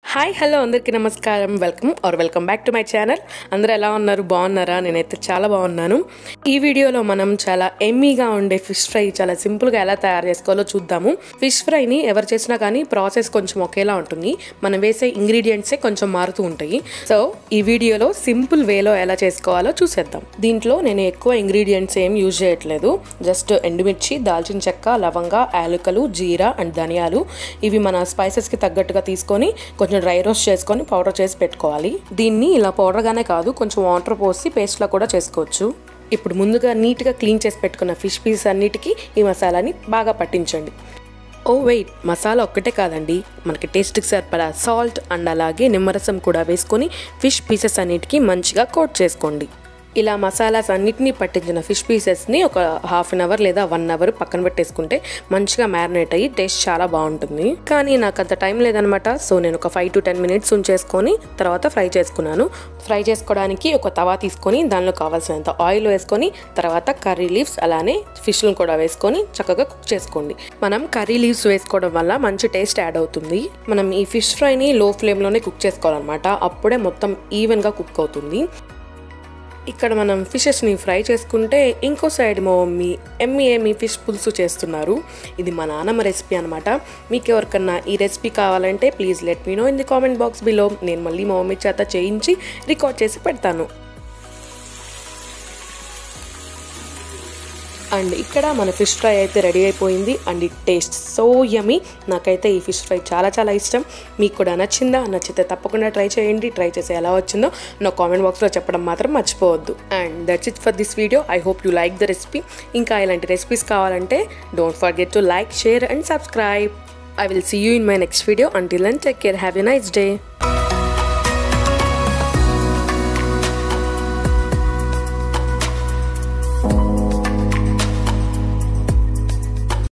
hi hello అందరికీ నమస్కారం welcome or welcome back to my channel అందరూ ఎలా ఉన్నారు బాగున్నారా నేనైతే చాలా బాగున్నాను ఈ వీడియోలో మనం చాలా ఎమ్మీగా ఉండే ఫిష్ ఫ్రై చాలా సింపుల్గా ఎలా తయారు చేసుకోవాలో చూద్దాము ఫిష్ ఫ్రైని ఎవరు చేసినా కానీ ప్రాసెస్ కొంచెం ఒకేలా ఉంటుంది మనం వేసే ఇంగ్రీడియంట్సే కొంచెం మారుతూ ఉంటాయి సో ఈ వీడియోలో సింపుల్ వేలో ఎలా చేసుకోవాలో చూసేద్దాం దీంట్లో నేను ఎక్కువ ఇంగ్రీడియంట్స్ ఏం యూజ్ చేయట్లేదు జస్ట్ ఎండుమిర్చి దాల్చిన చెక్క లవంగ యాలకులు జీరా అండ్ ధనియాలు ఇవి మన స్పైసెస్కి తగ్గట్టుగా తీసుకొని కొంచెం డ్రై రోస్ట్ చేసుకొని పౌడర్ చేసి పెట్టుకోవాలి దీన్ని ఇలా పౌడర్గానే కాదు కొంచెం వాటర్ పోసి పేస్ట్లా కూడా చేసుకోవచ్చు ఇప్పుడు ముందుగా నీట్గా క్లీన్ చేసి పెట్టుకున్న ఫిష్ పీస్ అన్నిటికీ ఈ మసాలాని బాగా పట్టించండి ఓ వెయిట్ మసాలా ఒక్కటే కాదండి మనకి టేస్ట్కి సరిపడా సాల్ట్ అండ్ అలాగే నిమ్మరసం కూడా వేసుకొని ఫిష్ పీసెస్ అన్నిటికీ మంచిగా కోట్ చేసుకోండి ఇలా మసాలాస్ అన్నిటినీ పట్టించిన ఫిష్ పీసెస్ని ఒక హాఫ్ అన్ అవర్ లేదా వన్ అవర్ పక్కన పెట్టేసుకుంటే మంచిగా మ్యారినేట్ అయ్యి టేస్ట్ చాలా బాగుంటుంది కానీ నాకు అంత టైం లేదనమాట సో నేను ఒక ఫైవ్ టు టెన్ మినిట్స్ ఉంచేసుకొని తర్వాత ఫ్రై చేసుకున్నాను ఫ్రై చేసుకోవడానికి ఒక తవా తీసుకొని దానిలో కావాల్సినంత ఆయిల్ వేసుకొని తర్వాత కర్రీ లీవ్స్ అలానే ఫిష్లను కూడా వేసుకొని చక్కగా కుక్ చేసుకోండి మనం కర్రీ లీవ్స్ వేసుకోవడం వల్ల మంచి టేస్ట్ యాడ్ అవుతుంది మనం ఈ ఫిష్ ఫ్రైని లో ఫ్లేమ్లోనే కుక్ చేసుకోవాలన్నమాట అప్పుడే మొత్తం ఈవెన్గా కుక్ అవుతుంది ఇక్కడ మనం ఫిషెస్ని ఫ్రై చేసుకుంటే ఇంకో సైడ్ మా మమ్మీ ఎమ్మి ఎమ్మి ఫిష్ పులుసు చేస్తున్నారు ఇది మా నాన్నమ్మ రెసిపీ అనమాట మీకు ఎవరికన్నా ఈ రెసిపీ కావాలంటే please let me know in the comment box below నేను మళ్ళీ మా మమ్మీ చేత చేయించి రికార్డ్ చేసి పెడతాను అండ్ ఇక్కడ మన ఫిష్ ఫ్రై అయితే రెడీ అయిపోయింది and it taste so yummy నాకైతే ఈ ఫిష్ ఫ్రై చాలా చాలా ఇష్టం మీకు కూడా నచ్చిందా నచ్చితే తప్పకుండా ట్రై చేయండి ట్రై చేసి ఎలా వచ్చిందో నా కామెంట్ బాక్స్లో చెప్పడం మాత్రం మర్చిపోవద్దు and that's it for this video I hope you like the recipe ఇంకా ఇలాంటి రెసిపీస్ కావాలంటే don't forget to like share and subscribe I will see you in my next video until and take care have a nice day